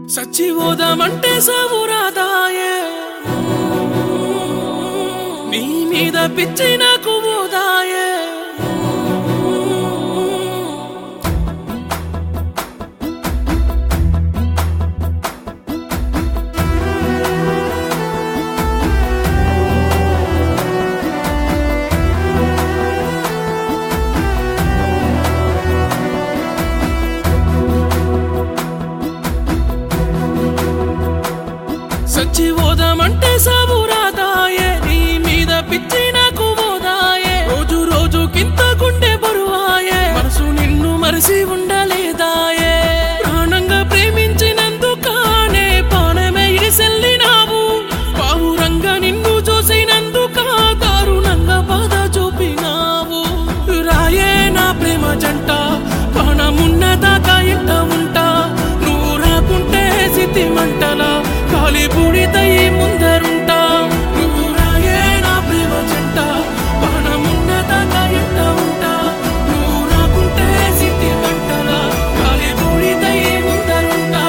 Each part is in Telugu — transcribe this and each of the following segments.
సచ్చిపోదామంటే సావురాదాయే నీ మీద పిచ్చి నాకు పోదాయే సచ్చిపోదామంటే సావురాదాయే నీ మీద పిచ్చి నాకు పోదాయే రోజు రోజు కింత గుండె బరువాయే మనసు నిన్ను మరిసి ఉండలేదాయే ప్రాణంగా ప్రేమించినందుకానే పానమే ఇడిసెల్లినావు పావురంగా నిన్ను చూసినందుక దారుణంగా బాధ చూపినావు రాయే నా ప్రేమ జంట ప్రాణమున్నదాకా ఇంట ఉంటా నువ్వు రాకుంటే సిద్ధి మంటల కాలి బూడిదై ముందరుంటా నువ్వు రాయే నా ప్రేమ జంట ప్రాణమున్నదాకా ఇంట ఉంటా నువ్వు రాకుంటే సిద్ధి మంటల కాలి బూడిదై ముందరుంటా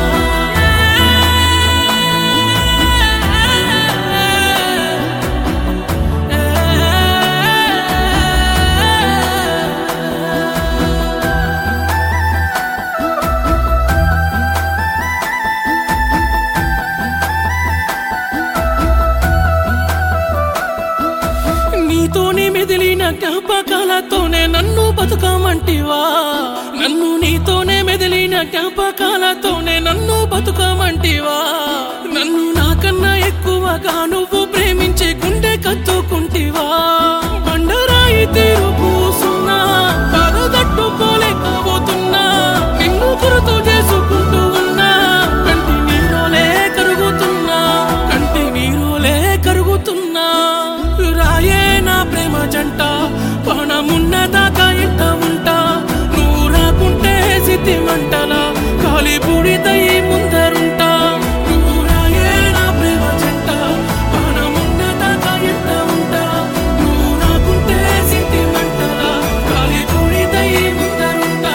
నీతోనే మెదిలిన జ్ఞాపకాలతోనే నన్ను బతుకమంటివా నన్ను నీతోనే మెదిలిన జ్ఞాపకాలతోనే నన్ను బతుకమంటివా నన్ను నాకన్నా ఎక్కువగా నువ్వు ప్రేమించి గుండె కత్తుకుంటివా బండరాయి తీరు కూసున్నా బాధ తట్టుకోలేకపోతున్నా నిన్ను గుర్తు చేసుకుంటూ ఉన్నా కంటి నీరోలే కరుగుతున్నా కంటి నీరోలే కరుగుతున్నా రాయే నా ప్రేమ జంట పణమున్నదాకా ఇంట ఉంటా నువ్వు రాకుంటే సిద్ధి మంటల కాలి బూడిదై ముందరుంటా నువ్వు రాయే నా ప్రేమ జంట పణమున్నదాకా ఇంట ఉంటా నువ్వు రాకుంటే సిద్ధి మంటల కాలి బూడిదై ముందరుంటా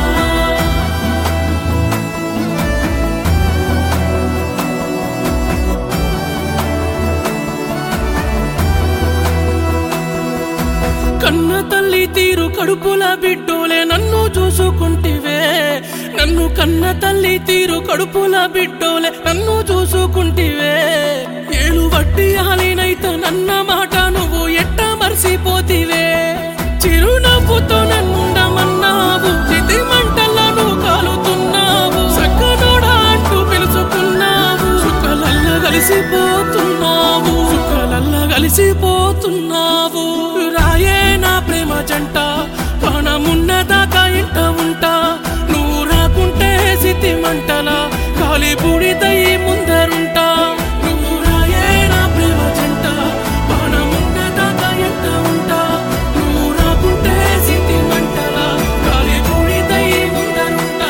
కన్న తల్లి తీరు కడుపుల బిడ్డోలే నన్ను చూసుకుంటివే నన్ను కన్న తల్లి తీరు కడుపుల బిడ్డోలే నన్ను చూసుకుంటివే ఏలు వట్టి ఆలినైతే నన్న మాట నువ్వు ఎట్ట మర్చిపోతివే చిరునవ్వుతో నన్నుండమన్నావు చితి మంటలను కాలుతున్నావు సక్కనోడా అంటూ పిలుచుకున్నావు సుఖలల్ల కలిసిపోతున్నావు సుఖలల్ల కలిసిపోతున్నావు రాయే నా ప్రేమ జంట ప్రాణమున్నదాకా ఇంట ఉంటా నువ్వు రాకుంటే సిద్ధి మంటల కాలి బూడిదై ముందరుంటా నువ్వు రాయే నా ప్రేమ జంట ప్రాణమున్నదాకా ఇంట ఉంటా నువ్వు రాకుంటే సిద్ధి మంటల కాలి బూడిదై ముందరుంటా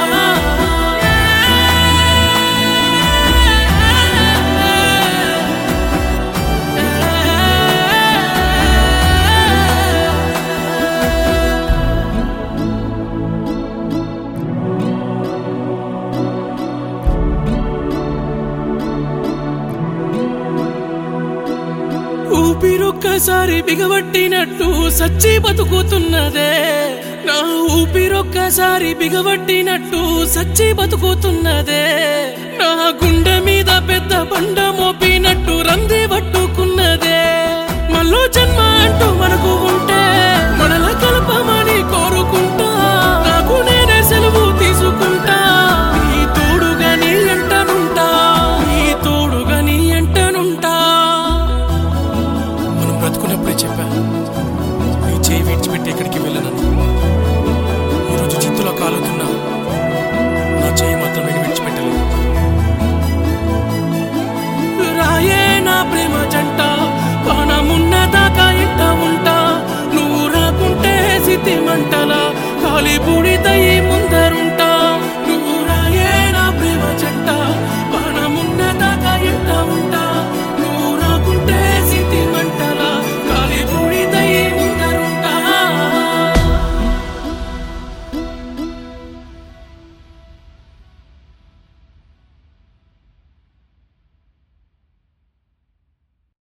ఊపిరొక్కసారి బిగబట్టినట్టు సచ్చి బతుకుతున్నదే నా ఊపిరొక్కసారి బిగబట్టినట్టు సచ్చి బతుకుతున్నదే నా గుండె మీద పెద్ద బండ మోపినట్టు రంది పట్టుకున్నదే మళ్ళో జన్మ అంటూ మనకు ఉంటే మనల కలపమని కోరుకుంటా నాకు నేనే సెలవు తీసుకుంటా నీ తోడుగా నీ ఎంటనుంటా నీ తోడుగా నీ ఎంటనుంటా మనం బ్రతుకున్నప్పుడే చెప్పా ఈ చేయి విడిచిపెట్టి ఎక్కడికి వెళ్ళనని ఈరోజు చిత్తులో కాలుతున్నా నా చేయి మాత్రం నేను విడిచిపెట్టలేదు రాయే నా ప్రేమ జంట ప్రాణమున్నదాకా ఇంట ఉంటా నువ్వు రాకుంటే సిద్ధి మంటల కాలి బూడిదై